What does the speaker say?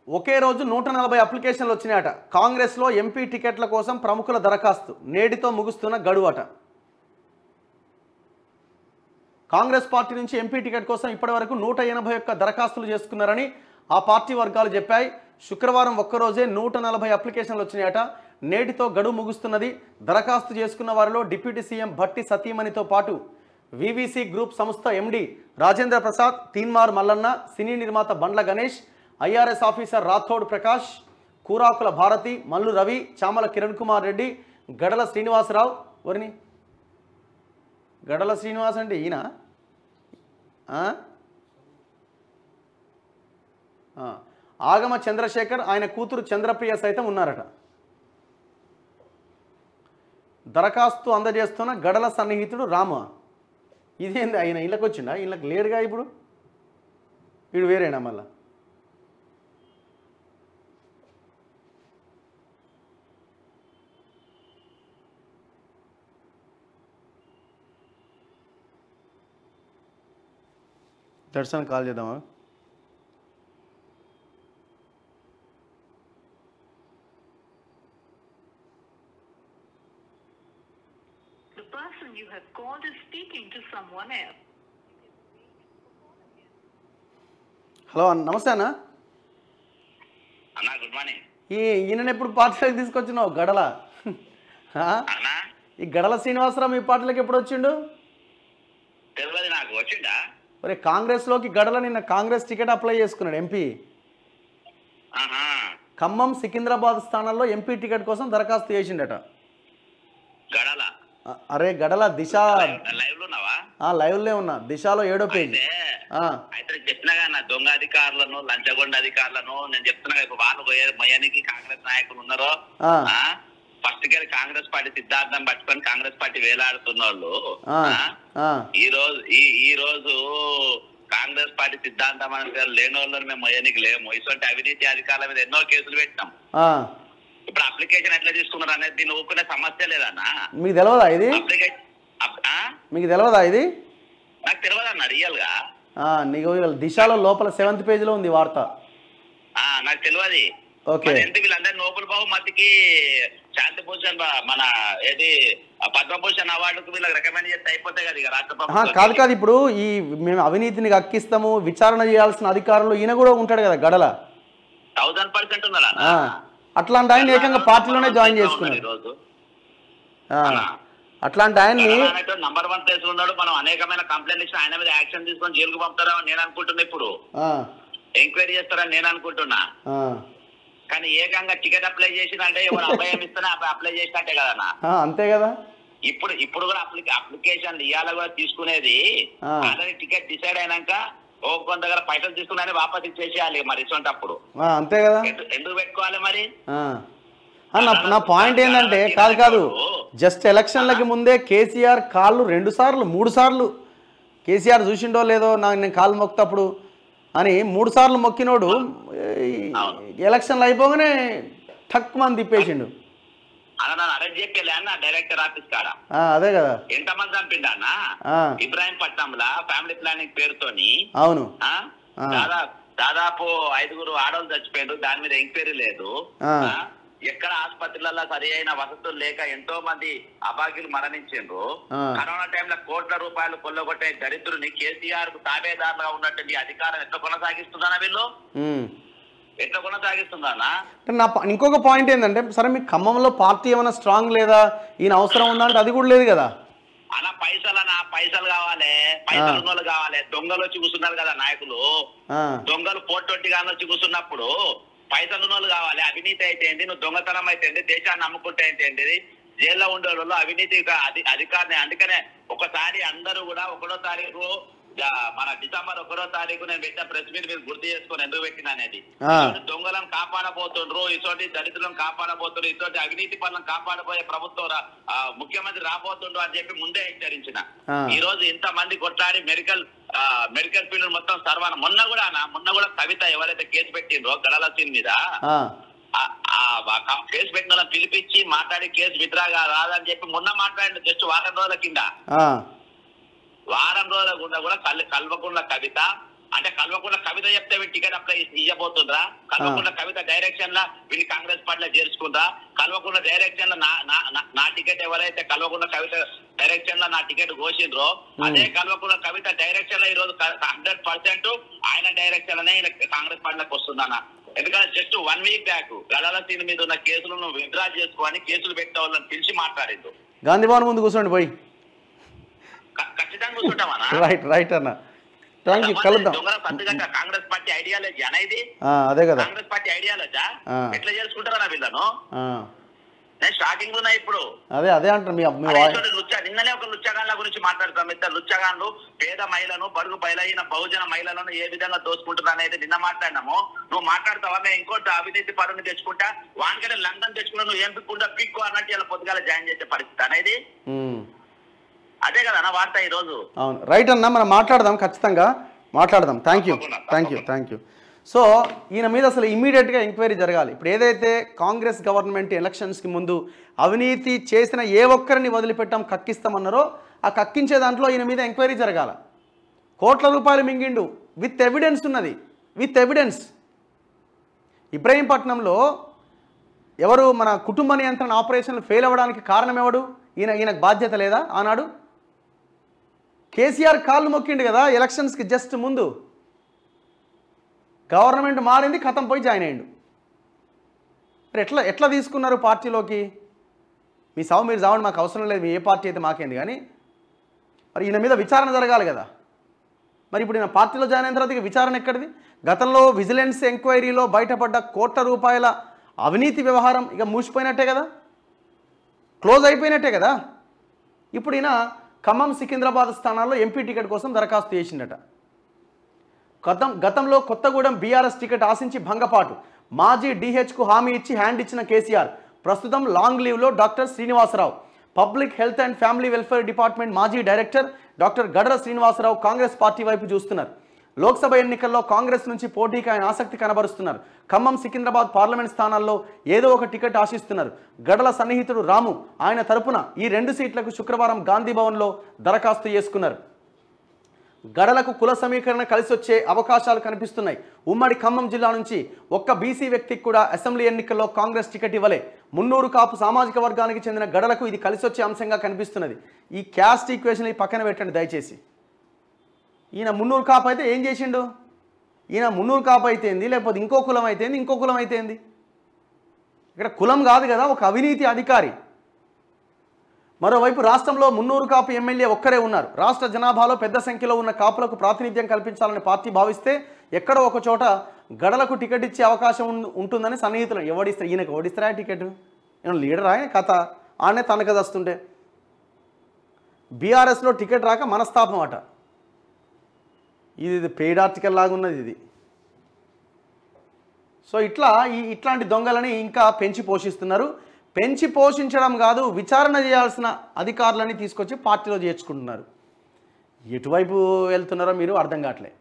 ఒకే రోజు నూట నలభై అప్లికేషన్లు వచ్చినాయట కాంగ్రెస్లో ఎంపీ టికెట్ల కోసం ప్రముఖుల దరఖాస్తు నేటితో ముగుస్తున్న గడువట కాంగ్రెస్ పార్టీ నుంచి ఎంపీ టికెట్ కోసం ఇప్పటివరకు నూట ఎనభై ఒక్క దరఖాస్తులు చేసుకున్నారని ఆ పార్టీ వర్గాలు చెప్పాయి శుక్రవారం ఒక్కరోజే నూట నలభై అప్లికేషన్లు వచ్చినాయట నేటితో గడువు ముగుస్తున్నది దరఖాస్తు చేసుకున్న వారిలో డిప్యూటీ సీఎం భట్టి సతీమణితో పాటు వివిసి గ్రూప్ సంస్థ ఎండి రాజేంద్ర ప్రసాద్ తీన్మార్ మల్లన్న సినీ నిర్మాత బండ్ల గణేష్ ఐఆర్ఎస్ ఆఫీసర్ రాథోడ్ ప్రకాష్ కూరాకుల భారతి మల్లు రవి చామల కిరణ్ కుమార్ రెడ్డి గడల శ్రీనివాసరావు వరిని గడల శ్రీనివాస్ అంటే ఈయన ఆ? ఆ. ఆగమ చంద్రశేఖర్ ఆయన కూతురు చంద్రప్రియ సైతం ఉన్నారట దరఖాస్తు అందజేస్తున్న గడల సన్నిహితుడు రామ ఇదేంది ఆయన ఇళ్ళకి వచ్చిండా ఇళ్ళకి లేడుగా ఇప్పుడు వీడు వేరేనా మళ్ళా దర్శనం కాల్ చేద్దామా The person you have called is speaking to someone else. Hello అన్న నమస్తే అన్న అన్నా గుడ్ మార్నింగ్ ఈ ఈయన ఎప్పుడు పార్టీలోకి తీసుకొచ్చినావు గడల ఆ? అన్నా ఈ గడల శ్రీనివాసరావు మీ పార్టీలోకి ఎప్పుడు వచ్చిండు తెలియదు నాకు వచ్చిండా ఒరే కాంగ్రెస్లోకి గడల నిన్న కాంగ్రెస్ టికెట్ అప్లై చేసుకున్నాడు ఎంపీ ఆహా ఖమ్మం సికింద్రాబాద్ స్థానాల్లో ఎంపీ టికెట్ కోసం దరఖాస్తు చేసిండట గడల అ- అరే గడల దిశ లైవ్ లో ఉన్నావా ఆ, లైవ్లే ఉన్నా దిశలో ఏడో పేజీ అయితే ఆ, అయితే నేను చెప్పినా కదా నా దొంగ అధికారులను లంచగొండ అధికారులను నేను చెప్తున్నా కదా, ఇప్పుడు వాళ్ళు పోయే మయానికి కాంగ్రెస్ నాయకులు ఉన్నారో ఆ. ఫస్ట్ గా కాంగ్రెస్ పార్టీ సిద్ధార్థం పట్టుకొని కాంగ్రెస్ పార్టీ వేలాడుతున్న వాళ్ళు ఆ, ఆ, ఆ, ఈ రోజు ఈ ఈ రోజు కాంగ్రెస్ పార్టీ సిద్ధాంతం అనేది లేని వాళ్ళని మేము మయానికి లేము ఇటువంటి అవినీతి అధికారుల మీద ఎన్నో కేసులు పెట్టినాం ఆ. ఇప్పుడు అప్లికేషన్ ఎట్లా తీసుకున్నారు అనేది దీన్ని ఊరుకునే సమస్య లేదన్నా మీకు తెలియదా ఇది అప్లికేషన్ అప్- ఆ? మీకు తెలియదా ఇది నాకు తెలియదు అన్న రియల్ గా ఆ, నీకు ఇవాళ దిశలో లోపల సెవెంత్ పేజీలో ఉంది వార్త ఆ, నాకు తెలియదు ఓకే మరి ఎందుకు వీళ్ళందరూ నోబెల్ బహుమతికి శాంతి భూషణ్ బా- మన ఏది ఆ పద్మభూషణ్ అవార్డుకు వీళ్ళకి రికమెండ్ చేస్తే అయిపోతాయి కదా ఇక రాష్ట్ర ఆహా, ప్రభుత్వం కాదు కాదు ఇప్పుడు ఈ మేము అవినీతిని అక్కిస్తాము విచారణ చేయాల్సిన అధికారులు ఈయన కూడా ఉంటాడు కదా గడల థౌసండ్ పర్సెంట్ ఉన్నదా ఆ, అట్లాంటి ఆయన ఏకంగా పార్టీలోనే జాయిన్ చేసుకున్నాడు ఈరోజు ఆ, అట్లాంటి ఆయన్ని నంబర్ వన్ ప్లేస్ ఉన్నాడు మనం అనేకమైన కంప్లైంట్ ఇచ్చిన ఆయన మీద యాక్షన్ తీసుకొని జైలుకు పంపుతారని నేను అనుకుంటున్నా ఇప్పుడు ఆ, ఎంక్వైరీ చేస్తారని నేను అనుకుంటున్నా ఆ, కానీ ఏకంగా టికెట్ అప్లై చేసినంటే ఎవరు అభయం ఇస్తేనే అప్లై- అప్లై చేసినట్టే కదన్నా ఆ, అంతే కదా ఇప్పుడు ఇప్పుడు కూడా అప్లికే అప్లికేషన్ ఇవాళ కూడా తీసుకునేది ఆ. ఆల్రెడీ టికెట్ డిసైడ్ అయినాక ఓ కొంత దగ్గర పైసలు తీసుకున్నానే వాపస్ ఇచ్చేసేయాలి మరి ఇటువంటప్పుడు ఆ, అంతే కదా ఎందు- ఎందుకు పెట్టుకోవాలి మరి ఆ. ఆ, నా నా పాయింట్ ఏంటంటే కాదు కాదు జస్ట్ ఎలక్షన్లకి ముందే కేసీఆర్ కాళ్ళు రెండు సార్లు మూడు సార్లు కేసీఆర్ చూసిండో లేదో నాకు నేను కాళ్ళు మొక్తప్పుడు అని మూడు సార్లు మొక్కినోడు ఈ ఎలక్షన్లు అయిపోగానే ఠక్ మంది తిప్పేసిండు అలా నన్ను అరెస్ట్ చెప్పలే అన్న డైరెక్టర్ ఆఫీస్ కాడ ఆ, అదే కదా ఎంతమంది చంపిండా అన్న ఆ, ఇబ్రాహీంపట్నంలా ఫ్యామిలీ ప్లానింగ్ పేరుతోని అవును ఆ? ఆ. దాదాపు దాదాపు ఐదుగురు ఆడవాళ్ళు చచ్చిపోయారు దాని మీద ఎంక్వైరీ లేదు ఆ. ఆ? ఎక్కడ ఆసుపత్రులలో సరి అయిన వసతులు లేక ఎంతో మంది అభాగ్యులు మరణించారు ఆ. కరోనా టైంలో కోట్ల రూపాయలు కొల్లగొట్టే దరిద్రుని కేసీఆర్ కు తాబేదారులుగా ఉన్నట్టు ఈ అధికారం ఎట్లా కొనసాగిస్తుందనా వీళ్ళు ఉమ్. ఎట్లా కొనసాగిస్తుందనా అంటే నా ప- ఇంకొక పాయింట్ ఏంటంటే సరే మీకు ఖమ్మంలో పార్టీ ఏమైనా స్ట్రాంగ్ లేదా ఈయన అవసరం ఉందా అంటే అది కూడా లేదు కదా అలా పైసలనా పైసలు కావాలి పైసలు ఉన్న వాళ్ళు కావాలి దొంగలు వచ్చి కూర్చున్నారు కదా నాయకులు ఆ, దొంగలు పోటొట్టిగా వచ్చి కూర్చున్నప్పుడు పైసలు ఉన్న వాళ్ళు కావాలి అవినీతి అయితే ఏంటి నువ్వు దొంగతనం అయితే ఏంటి దేశాన్ని నమ్ముకుంటే అయితే ఏంటిది జైల్లో ఉండే వాళ్ళు అవినీతి అధి అధికారిని అందుకనే ఒకసారి అందరూ కూడా ఒకటో తారీఖు జా- మన డిసెంబర్ ఒకటో తారీఖు నేను పెట్టిన ప్రెస్ మీట్ మీరు గుర్తు చేసుకొని ఎందుకు పెట్టిన అనేది ఆ. ఇటువంటి దొంగలను కాపాడబోతుండ్రు ఇటువంటి దళితులను కాపాడబోతుండ్రు ఇటువంటి అవినీతి పనులను కాపాడబోయే ప్రభుత్వం రా- ఆ, ముఖ్యమంత్రి రాబోతుండ్రు అని చెప్పి ముందే హెచ్చరించిన ఆ. ఈ రోజు ఇంత మంది కొట్లాడి మెడికల్ ఆ, మెడికల్ ఫీల్డ్ మొత్తం సర్వాన మొన్న కూడా నా మొన్న కూడా కవిత ఎవరైతే కేసు పెట్టిండ్రో గడల సీన్ మీద ఆ, ఆ- ఆ ఆ క- కేసు పెట్టిన వాళ్ళని పిలిపించి మాట్లాడి కేసు విత్డ్రా రాదని చెప్పి మొన్న మాట్లాడిండు జస్ట్ వారం రోజుల కింద ఆ, వారం రోజుల గుండా కూడా కల్ కల్వకుండా కవిత అంటే కల్వకుండా కవిత చెప్తే వీళ్ళు టికెట్ అప్లై ఇవ్వబోతుండ్రా కల్వకుండా కవిత డైరెక్షన్ లా వీళ్ళు కాంగ్రెస్ పార్టీలో చేర్చుకుందా కల్వకుండా డైరెక్షన్ లో నా నా- నా- నా టికెట్ ఎవరైతే కల్వకుండా కవిత డైరెక్షన్ లో నా టికెట్ ఘోషిండ్రో అదే కల్వకుండా కవిత డైరెక్షన్ లో ఈ రోజు హండ్రెడ్ పర్సెంట్ ఆయన డైరెక్షన్ లోనే ఈయన కాంగ్రెస్ పార్టీలోకి వస్తుందన్న ఎందుకంటే just one week back Gadala scene మీద ఉన్న కేసులను విత్డ్రా చేసుకోని కేసులు పెట్టే వాళ్ళని పిలిచి మాట్లాడిండు గాంధీ భవన్ ముందు కూర్చోండి పోయి క- ఖచ్చితంగా కూర్చుంటామన్నా రైట్ రైట్ అన్న థ్యాంక్ యూ కలుద్దాం దొంగల సంతకట్ట కాంగ్రెస్ పార్టీ ఐడియాలజీ అన్న ఇది ఆ, అదే కదా కాంగ్రెస్ పార్టీ ఐడియాలజా ఆ. ఎట్లా చేసుకుంటారా వీళ్ళను ఆ, నేను షాకింగ్ ఉన్నా ఇప్పుడు అదే అదే అంటారు మీ మీ అరే వాయి చూడు, లుచ్చ నిన్ననే ఒక లుచ్చగాన్ల గురించి మాట్లాడతాం ఇద్దరు లుచ్చగాన్లు పేద మహిళను బడుగు బయలైన బహుజన మహిళలను ఏ విధంగా దోసుకుంటున్నా అనేది నిన్న మాట్లాడినాము నువ్వు మాట్లాడతావా మేము ఇంకోటి అవినీతి పరుని తెచ్చుకుంటా వానికంటే లండన్ తెచ్చుకున్నా నువ్వు ఏం పిక్కుంటా పిక్కు అన్నట్టు ఇలా పొద్దుగాల జాయిన్ చేసే పరిస్థితి అనేది ఉమ్, అదే కదా అన్న వార్త ఈ రోజు అవును రైట్ అన్న మనం మాట్లాడదాం ఖచ్చితంగా మాట్లాడదాం థ్యాంక్ యూ తప్పకుండా, థ్యాంక్ యూ తప్పకుండా. థ్యాంక్ యూ సో ఈయన మీద అసలు ఇమ్మీడియట్గా ఎంక్వైరీ జరగాలి ఇప్పుడు ఏదైతే కాంగ్రెస్ గవర్నమెంట్ ఎలక్షన్స్కి ముందు అవినీతి చేసిన ఏ ఒక్కరిని వదిలిపెట్టాం కక్కిస్తామన్నారో ఆ కక్కించే దాంట్లో ఈయన మీద ఎంక్వైరీ జరగాల కోట్ల రూపాయలు మింగిండు విత్ ఎవిడెన్స్ ఉన్నది విత్ ఎవిడెన్స్ ఇబ్రహీంపట్నంలో ఎవరు మన కుటుంబ నియంత్రణ ఆపరేషన్లు ఫెయిల్ అవ్వడానికి కారణం ఎవడు ఈయన ఈయనకు బాధ్యత లేదా ఆనాడు కేసీఆర్ కాళ్ళు మొక్కిండు కదా ఎలక్షన్స్కి జస్ట్ ముందు గవర్నమెంట్ మారింది కథం పోయి జాయిన్ అయ్యిండు మరి ఎట్లా ఎట్లా తీసుకున్నారు పార్టీలోకి మీ సావు మీరు చావండి మాకు అవసరం లేదు మీ ఏ పార్టీ అయితే మాకేంది కానీ మరి ఈయన మీద విచారణ జరగాలి కదా మరి ఇప్పుడు ఈయన పార్టీలో జాయిన్ అయిన తర్వాత ఇక విచారణ ఎక్కడిది గతంలో విజిలెన్స్ ఎంక్వైరీలో బయటపడ్డ కోట్ల రూపాయల అవినీతి వ్యవహారం ఇక మూసిపోయినట్టే కదా క్లోజ్ అయిపోయినట్టే కదా ఇప్పుడు ఈయన ఖమ్మం సికింద్రాబాద్ స్థానాల్లో ఎంపీ టికెట్ కోసం దరఖాస్తు చేసిండట గతం గతంలో కొత్తగూడెం బీఆర్ఎస్ టికెట్ ఆశించి భంగపాటు మాజీ డీహెచ్కు హామీ ఇచ్చి హ్యాండ్ ఇచ్చిన కేసీఆర్ ప్రస్తుతం లాంగ్ లీవ్లో doctor Srinivasarao public health and family welfare department మాజీ director doctor Gadala Srinivasarao Congress party వైపు చూస్తున్నారు లోక్సభ ఎన్నికల్లో కాంగ్రెస్ నుంచి పోటీకి ఆయన ఆసక్తి కనబరుస్తున్నారు ఖమ్మం సికింద్రాబాద్ పార్లమెంట్ స్థానాల్లో ఏదో ఒక టికెట్ ఆశిస్తున్నారు గడల సన్నిహితుడు రాము ఆయన తరపున ఈ రెండు సీట్లకు శుక్రవారం గాంధీ భవన్లో దరఖాస్తు చేసుకున్నారు గడలకు కుల సమీకరణ కలిసి వచ్చే అవకాశాలు కనిపిస్తున్నాయి ఉమ్మడి ఖమ్మం జిల్లా నుంచి ఒక్క బీసీ వ్యక్తికి కూడా అసెంబ్లీ ఎన్నికల్లో కాంగ్రెస్ టికెట్ ఇవ్వలే మున్నూరు కాపు సామాజిక వర్గానికి చెందిన గడలకు ఇది కలిసి వచ్చే అంశంగా కనిపిస్తున్నది ఈ క్యాస్ట్ ఈక్వేషన్ ఈ పక్కన పెట్టండి దయచేసి ఈయన మున్నూరు కాపు అయితే ఏం చేసిండు ఈయన మున్నూరు కాపు అయితేంది లేకపోతే ఇంకో కులం అయితేంది ఇంకో కులం అయితేంది ఇక్కడ కులం కాదు కదా ఒక అవినీతి అధికారి మరోవైపు రాష్ట్రంలో మున్నూరు కాపు ఎమ్మెల్యే ఒక్కరే ఉన్నారు రాష్ట్ర జనాభాలో పెద్ద సంఖ్యలో ఉన్న కాపులకు ప్రాతినిధ్యం కల్పించాలని పార్టీ భావిస్తే ఎక్కడో ఒక చోట గడలకు టికెట్ ఇచ్చే అవకాశం ఉం- ఉంటుందని సన్నిహితులు ఎవడిస్తారు ఈయనకు ఓడిస్తారా టికెట్ ఈయన లీడర్ ఆయన కథ ఆడనే తనకది వస్తుంటే బీఆర్ఎస్లో టికెట్ రాక మనస్తాపం అట ఇది ఇది పెయిడ్ ఆర్టికల్ లాగా ఉన్నది ఇది సో ఇట్లా ఈ ఇట్లాంటి దొంగలని ఇంకా పెంచి పోషిస్తున్నారు పెంచి పోషించడం కాదు విచారణ చేయాల్సిన అధికారులని తీసుకొచ్చి పార్టీలో చేర్చుకుంటున్నారు ఎటువైపు వెళ్తున్నారో మీరు అర్థం కావట్లే